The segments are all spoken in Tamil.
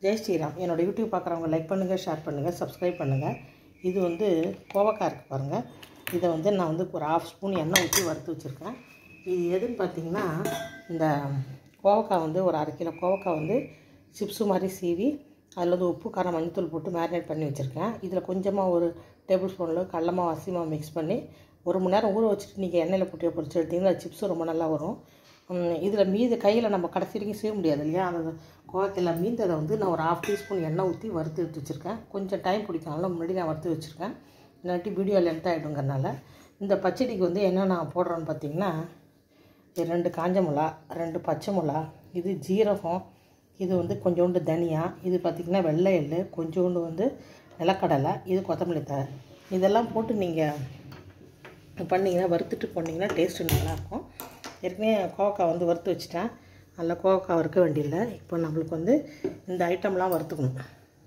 ஜெய் ஸ்ரீராம் என்னோட யூடியூப் பார்க்குறவங்க லைக் பண்ணுங்கள் ஷேர் பண்ணுங்கள் சப்ஸ்கிரைப் பண்ணுங்கள் இது வந்து கோவக்காய் இருக்குது பாருங்கள் இதை வந்து நான் வந்து ஒரு ஆஃப் ஸ்பூன் எண்ணெய் ஊற்றி வறுத்து வச்சுருக்கேன் இது எதுன்னு பார்த்தீங்கன்னா இந்த கோவக்காய் வந்து ஒரு அரை கிலோ கோவக்காய் வந்து சிப்ஸு மாதிரி சீவி அதில் வந்து உப்பு காரம் மஞ்சத்தூள் போட்டு மேரினேட் பண்ணி வச்சுருக்கேன் இதில் கொஞ்சமாக ஒரு டேபிள் ஸ்பூனில் கடலமாவு அரிசிமாவு மிக்ஸ் பண்ணி ஒரு மணி நேரம் ஊற வச்சுட்டு நீங்கள் எண்ணெயில் போட்டு பொரிச்சு எடுத்திங்கன்னா சிப்ஸும் ரொம்ப நல்லா வரும் இதில் மீது கையில் நம்ம கடைசி வரைக்கும் செய்ய முடியாது இல்லையா அந்த கோவத்தில் மீந்ததை வந்து நான் ஒரு ஹாஃப் டீஸ்பூன் எண்ணெய் ஊற்றி வறுத்து எடுத்து வச்சுருக்கேன் கொஞ்சம் டைம் பிடிக்கும் அதெல்லாம் முன்னாடி நான் வறுத்து வச்சுருக்கேன் இல்லாட்டி வீடியோ லென்த் ஆகிடுங்கிறனால இந்த பச்சடிக்கு வந்து என்ன நான் போடுறேன்னு பார்த்தீங்கன்னா ரெண்டு காஞ்ச மிளகா ரெண்டு பச்சை மிளகா இது ஜீரகம் இது வந்து கொஞ்சோண்டு தனியா இது பார்த்திங்கன்னா வெள்ளை எள்ளு கொஞ்சோண்டு வந்து நிலக்கடலை இது கொத்தமல்லி தழை இதெல்லாம் போட்டு நீங்கள் பண்ணிங்கன்னா வறுத்துட்டு போனீங்கன்னா டேஸ்ட்டு நல்லாயிருக்கும் ஏற்கனவே கோவக்காய் வந்து வறுத்து வச்சுட்டேன் அதில் கோவக்காய் வறுக்க வேண்டியதில்லை இப்போ நம்மளுக்கு வந்து இந்த ஐட்டம்லாம் வறுத்துக்கணும்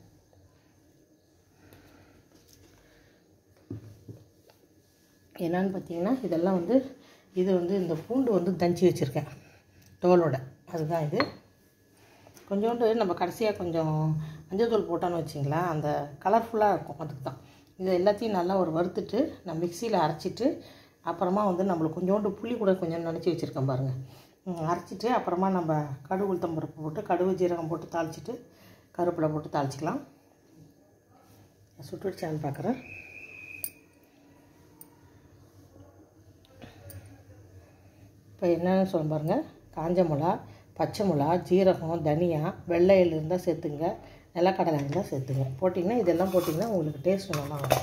என்னன்னு பார்த்தீங்கன்னா இதெல்லாம் வந்து இது வந்து இந்த பூண்டு வந்து தஞ்சி வச்சுருக்கேன் தோலோட அதுதான் இது கொஞ்சோண்டு நம்ம கடைசியாக கொஞ்சம் மஞ்சள் தூள் போட்டோன்னு வச்சிங்களேன் அந்த கலர்ஃபுல்லாக இருக்கும் அதுக்கு தான் இது எல்லாத்தையும் நல்லா ஒரு வறுத்துட்டு நான் மிக்சியில் அரைச்சிட்டு அப்புறமா வந்து நம்மளுக்கு கொஞ்சோண்டு புளி கூட கொஞ்சம் நினச்சி வச்சுருக்கேன் பாருங்கள் அரைச்சிட்டு அப்புறமா நம்ம கடுகு உளுத்தம் பருப்பு போட்டு கடுகு ஜீரகம் போட்டு தாளிச்சிட்டு கருவேப்பிலை போட்டு தாளிச்சிக்கலாம் சுட்டுடுச்சான்னு பார்க்குறேன் இப்போ என்னென்னு சொல்ல பாருங்கள் காஞ்ச மிளகா பச்சை மிளகா ஜீரகம் தனியா வெள்ளை எள் இருந்தால் சேர்த்துங்க நிலக்கடலை இருந்தால் சேர்த்துங்க போட்டிங்கன்னா இதெல்லாம் போட்டிங்கன்னா உங்களுக்கு டேஸ்ட் நல்லா வரும்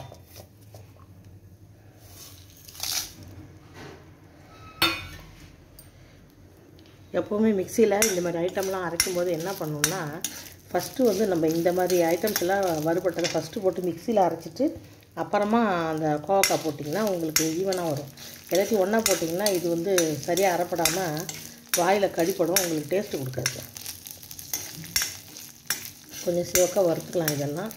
எப்போவுமே மிக்சியில் இந்த மாதிரி ஐட்டம்லாம் அரைக்கும் போது என்ன பண்ணணும்னா ஃபஸ்ட்டு வந்து நம்ம இந்த மாதிரி ஐட்டம்ஸ் எல்லாம் வறுபட்டதை ஃபஸ்ட்டு போட்டு மிக்சியில் அரைச்சிட்டு அப்புறமா அந்த கோவக்காய் போட்டிங்கன்னா உங்களுக்கு ஈவனாக வரும் எல்லாத்தையும் ஒன்றா போட்டிங்கன்னா இது வந்து சரியாக அரைப்படாமல் வாயில் கடிப்படும் உங்களுக்கு டேஸ்ட்டு கொடுக்காது கொஞ்சம் சிவக்காக வறுத்துக்கலாம் இதெல்லாம்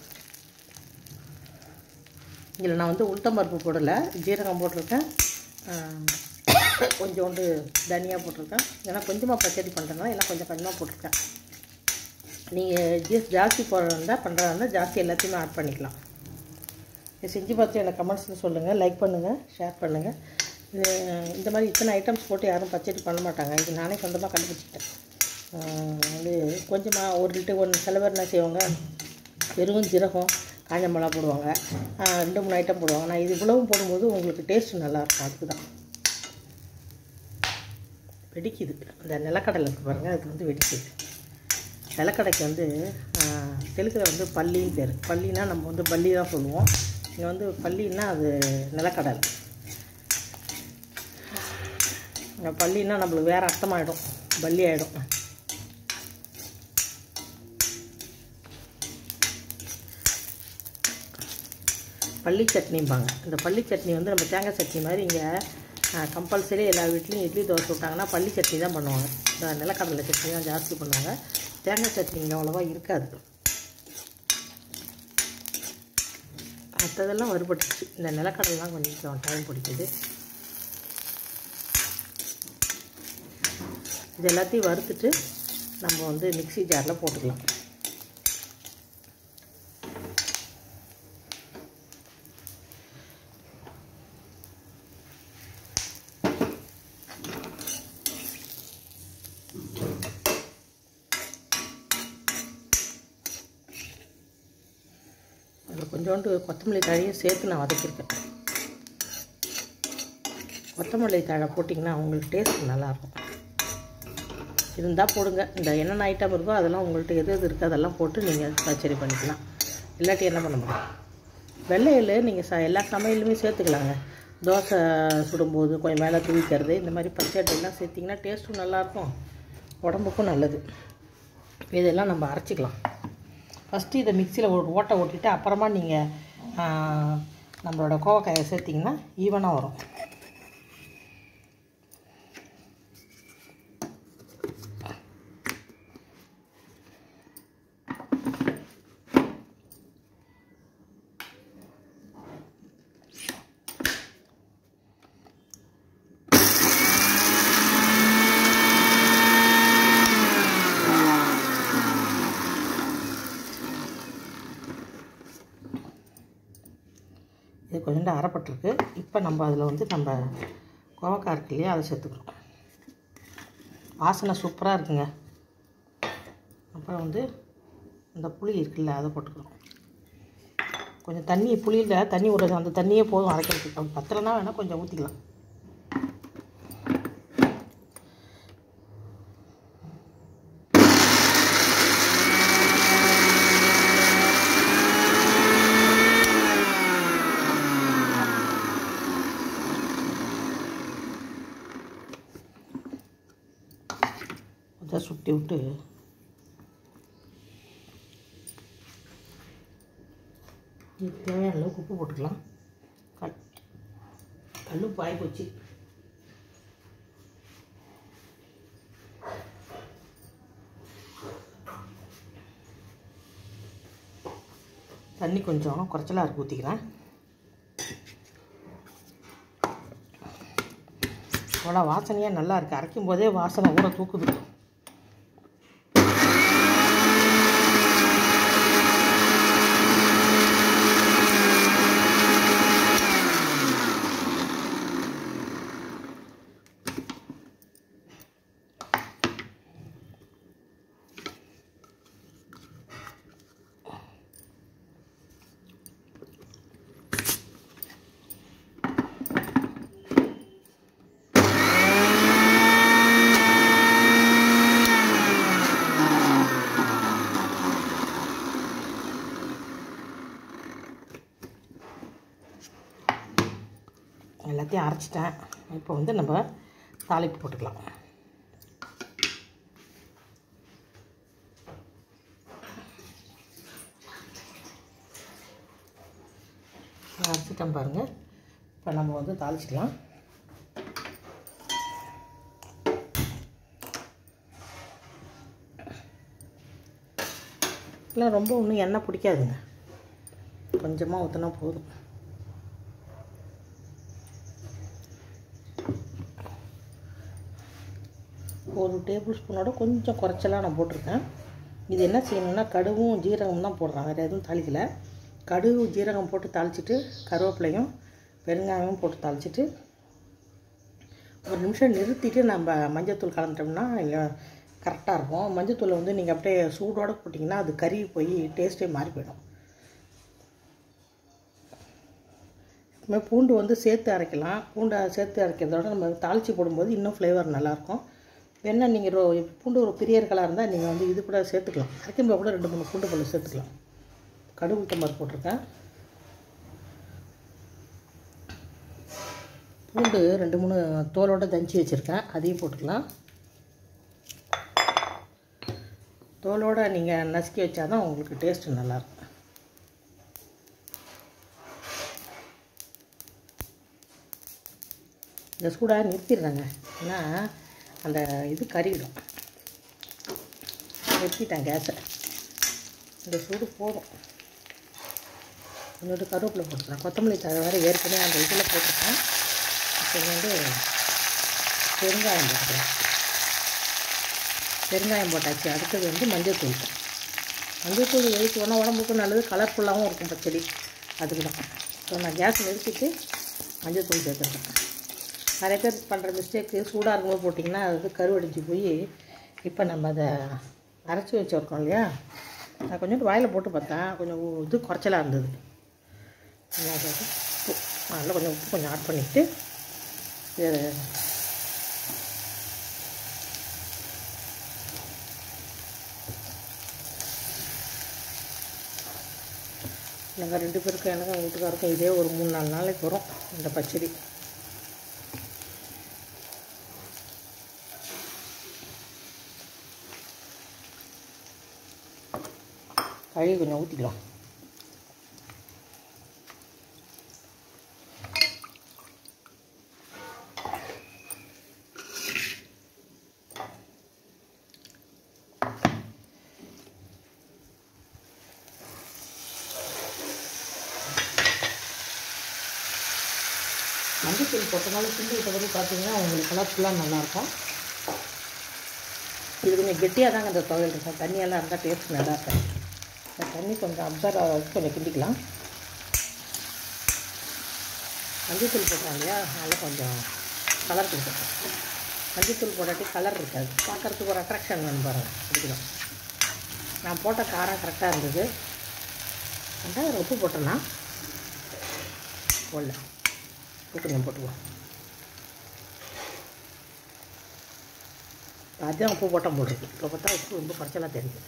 இதில் நான் வந்து உளுத்தம்பருப்பு போடலை ஜீரகம் போட்டிருக்கேன் கொஞ்சோண்டு தனியாக போட்டிருக்கேன் ஏன்னா கொஞ்சமாக பச்சடி பண்ணுறதுனால எல்லாம் கொஞ்சம் கொஞ்சமாக போட்டிருக்கேன் நீங்கள் ஜீஸ் ஜாஸ்தி போடுறதா இருந்தால் பண்ணுறதா இருந்தால் ஜாஸ்தி எல்லாத்தையுமே ஆட் பண்ணிக்கலாம் இது செஞ்சு பார்த்து எனக்கு கமெண்ட்ஸில் சொல்லுங்கள் லைக் பண்ணுங்கள் ஷேர் பண்ணுங்கள் இது இந்த மாதிரி இத்தனை ஐட்டம்ஸ் போட்டு யாரும் பச்சடி பண்ண மாட்டாங்க இது நானே சொந்தமாக கண்டுபிடிச்சிட்டேன் அது கொஞ்சமாக ஒரு லிட்டர் ஒன்று சில பேர் என்ன செய்வாங்க வெறும் ஜீரகம் காஞ்ச மிளகா போடுவாங்க ரெண்டு மூணு ஐட்டம் போடுவாங்க நான் இது இவ்வளவும் போடும்போது உங்களுக்கு டேஸ்ட்டு நல்லாயிருக்கும் அதுக்கு தான் வெடிக்குது அந்த நிலக்கடலை இருக்குது பாருங்கள் அது வந்து வெடிக்குது நிலக்கடைக்கு வந்து தெலுங்கில் வந்து பள்ளின்னு பேர் பள்ளினா நம்ம வந்து பள்ளி தான் சொல்லுவோம் இங்கே வந்து பள்ளின்னா அது நிலக்கடலை பள்ளின்னா நம்மளுக்கு வேறு அர்த்தமாயிடும் பள்ளி ஆகிடும் பள்ளி சட்னிம்பாங்க இந்த பள்ளி சட்னி வந்து நம்ம தேங்காய் சட்னி மாதிரி இங்கே கம்பல்சரி எல்லா வீட்லேயும் இட்லி தோசை விட்டாங்கன்னா பள்ளி சட்னி தான் பண்ணுவாங்க இந்த நிலக்கடலை சட்னி தான் ஜாஸ்தி பண்ணுவாங்க தேங்காய் சட்னி இங்கே அவ்வளோவா இருக்காது மற்றதெல்லாம் வறுபட்டுச்சு இந்த நிலக்கடலாம் கொஞ்சம் டைம் பிடிக்குது இது எல்லாத்தையும் வறுத்துட்டு நம்ம வந்து மிக்சி ஜாரில் போட்டுக்கலாம் அதில் கொஞ்சோண்டு கொத்தமல்லி தழையும் சேர்த்து நான் வதக்கியிருக்கேன் கொத்தமல்லி தழை போட்டிங்கன்னா உங்களுக்கு டேஸ்ட் நல்லாயிருக்கும் இருந்தால் போடுங்க இந்த என்னென்ன ஐட்டம் இருக்கோ அதெல்லாம் உங்கள்கிட்ட எது எது இருக்குது அதெல்லாம் போட்டு நீங்கள் பச்சரி பண்ணிக்கலாம் இல்லாட்டி என்ன பண்ண முடியும் வெள்ளை எள்ளு நீங்கள் ச எல்லா சமையலுமே சேர்த்துக்கலாங்க தோசை சுடும்போது கொஞ்சம் மேலே தூவிக்கிறது இந்த மாதிரி பச்சடிலாம் சேர்த்திங்கன்னா டேஸ்ட்டும் நல்லாயிருக்கும் உடம்புக்கும் நல்லது இதெல்லாம் நம்ம அரைச்சிக்கலாம் ஃபஸ்ட்டு இதை மிக்சியில் ஒரு ஓட்டை ஓட்டிட்டு அப்புறமா நீங்கள் நம்மளோட கோவக்காயை சேர்த்திங்கன்னா ஈவனாக வரும் இது கொஞ்சோண்டு அரைப்பட்டிருக்கு இப்போ நம்ம அதில் வந்து நம்ம கோவக்காய் இருக்கு இல்லையா அதை சேர்த்துக்கிறோம் வாசனை சூப்பராக இருக்குங்க அப்புறம் வந்து இந்த புளி இருக்குல்ல அதை போட்டுக்கிறோம் கொஞ்சம் தண்ணி புளியில் தண்ணி விடுறது அந்த தண்ணியே போதும் அரைக்கிறதுக்கு அப்படி பத்தலைன்னா வேணால் கொஞ்சம் ஊற்றிக்கலாம் கொஞ்சம் சுட்டி விட்டு இதுக்கு தேவையான அளவுக்கு உப்பு போட்டுக்கலாம் கல் கல் உப்பு ஆகி போச்சு தண்ணி கொஞ்சம் குறைச்சலாக இருக்கு ஊற்றிக்கிறேன் அவ்வளோ வாசனையாக நல்லா இருக்குது அரைக்கும் போதே வாசனை ஊற தூக்குது எல்லாத்தையும் அரைச்சிட்டேன் இப்போ வந்து நம்ம தாளிப்பு போட்டுக்கலாம் அரைச்சிட்டேன் பாருங்கள் இப்போ நம்ம வந்து தாளிச்சிக்கலாம் இல்லை ரொம்ப ஒன்றும் எண்ணெய் பிடிக்காதுங்க கொஞ்சமாக ஊற்றினா போதும் ஒரு டேபிள் ஸ்பூனோட கொஞ்சம் குறைச்சலாக நான் போட்டிருக்கேன் இது என்ன செய்யணும்னா கடுகும் ஜீரகம் தான் போடுறேன் வேறு எதுவும் தாளிக்கல கடுகு ஜீரகம் போட்டு தாளிச்சிட்டு கருவேப்பிலையும் பெருங்காயமும் போட்டு தாளிச்சிட்டு ஒரு நிமிஷம் நிறுத்திட்டு நம்ம மஞ்சத்தூள் கலந்துட்டோம்னா கரெக்டாக இருக்கும் மஞ்சத்தூளை வந்து நீங்கள் அப்படியே சூடோடு போட்டிங்கன்னா அது கருகி போய் டேஸ்ட்டே மாறி போயிடும் இதுமாதிரி பூண்டு வந்து சேர்த்து அரைக்கலாம் பூண்டை சேர்த்து அரைக்கிறதோட நம்ம தாளித்து போடும்போது இன்னும் ஃப்ளேவர் நல்லாயிருக்கும் வேணா நீங்கள் ரோ பூண்டு ஒரு பிரியர்களாக இருந்தால் நீங்கள் வந்து இது கூட சேர்த்துக்கலாம் அரைக்கும்போது கூட ரெண்டு மூணு பூண்டு பல்லு சேர்த்துக்கலாம் கடுகு உளுத்தம்பருப்பு போட்டிருக்கேன் பூண்டு ரெண்டு மூணு தோலோட தஞ்சி வச்சுருக்கேன் அதையும் போட்டுக்கலாம் தோலோடு நீங்கள் நசுக்கி வச்சா தான் உங்களுக்கு டேஸ்ட்டு நல்லாயிருக்கும் இந்த சூடாக நிறுத்திடுறேங்க ஏன்னா அந்த இது கறிவிடும் நிறுத்திட்டேன் கேஸை இந்த சூடு போதும் இன்னொரு கருவேப்பிலை போட்டுக்கிறேன் கொத்தமல்லி தழை வேறு ஏற்கனவே அந்த இதில் போட்டிருக்கேன் இப்போ வந்து பெருங்காயம் போட்டுக்கிறேன் பெருங்காயம் போட்டாச்சு அடுத்தது வந்து மஞ்சள்தூள் மஞ்சள்தூள் எதுக்கு ஒன்றா உடம்புக்கு நல்லது கலர்ஃபுல்லாகவும் இருக்கும் பச்சடி அதுக்கு தான் ஸோ நான் கேஸ் நிறுத்திட்டு மஞ்சள்தூள் சேர்த்துருக்கேன் நிறைய பேர் பண்ணுற மிஸ்டேக்கு சூடாக இருக்கும்போது போட்டிங்கன்னா அது வந்து கருவடிஞ்சு போய் இப்போ நம்ம அதை அரைச்சி வச்சுருக்கோம் இல்லையா நான் கொஞ்சம் வாயில் போட்டு பார்த்தேன் கொஞ்சம் இது குறைச்சலாக இருந்தது அதாவது உப்பு அதில் கொஞ்சம் உப்பு கொஞ்சம் ஆட் பண்ணிவிட்டு இது நாங்கள் ரெண்டு பேருக்கும் எனக்கும் எங்கள் வீட்டுக்காருக்கும் இதே ஒரு மூணு நாலு நாளைக்கு வரும் இந்த பச்சடி கழுவி கொஞ்சம் ஊற்றிக்கலாம் மஞ்சத்தூள் போட்டனால கிண்டி விட்டபடி பார்த்தீங்கன்னா உங்களுக்கு கலர்ஃபுல்லாக நல்லாயிருக்கும் இது கொஞ்சம் கெட்டியாக தாங்க இந்த துவையல் இருக்கும் தண்ணியெல்லாம் இருந்தால் டேஸ்ட் நல்லா இருக்கும் இந்த தண்ணி கொஞ்சம் அப்சர்வ் ஆகிறதுக்கு கொஞ்சம் கிண்டிக்கலாம் மஞ்சத்தூள் போட்டோம் இல்லையா நல்லா கொஞ்சம் கலர் கொடுக்கும் மஞ்சத்தூள் போடாட்டி கலர் இருக்காது பார்க்குறதுக்கு ஒரு அட்ராக்ஷன் வேணும் பாருங்கள் பிடிக்கணும் நான் போட்ட காரம் கரெக்டாக இருந்தது ரெண்டாவது உப்பு போட்டோன்னா போடல உப்பு கொஞ்சம் போட்டுக்குவோம் அதுதான் உப்பு போட்டால் போடுறது இப்போ பார்த்தா உப்பு ரொம்ப குறைச்சலாக தெரியுது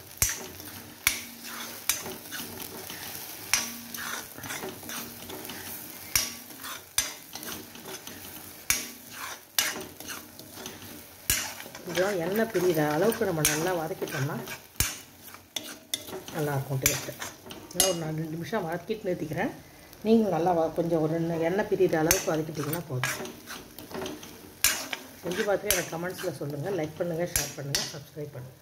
இதெல்லாம் எண்ணெய் பிரியிற அளவுக்கு நம்ம நல்லா வதக்கிட்டோம்னா நல்லாயிருக்கும் டேஸ்ட்டு இன்னும் ஒரு நாலு ரெண்டு நிமிஷம் வதக்கிட்டு நிறுத்திக்கிறேன் நீங்களும் நல்லா வ கொஞ்சம் ஒரு ரெண்டு எண்ணெய் பிரியிற அளவுக்கு வதக்கிட்டிங்கன்னா போதும் செஞ்சு பார்த்துட்டு எனக்கு கமெண்ட்ஸில் சொல்லுங்கள் லைக் பண்ணுங்கள் ஷேர் பண்ணுங்கள் சப்ஸ்கிரைப் பண்ணுங்கள்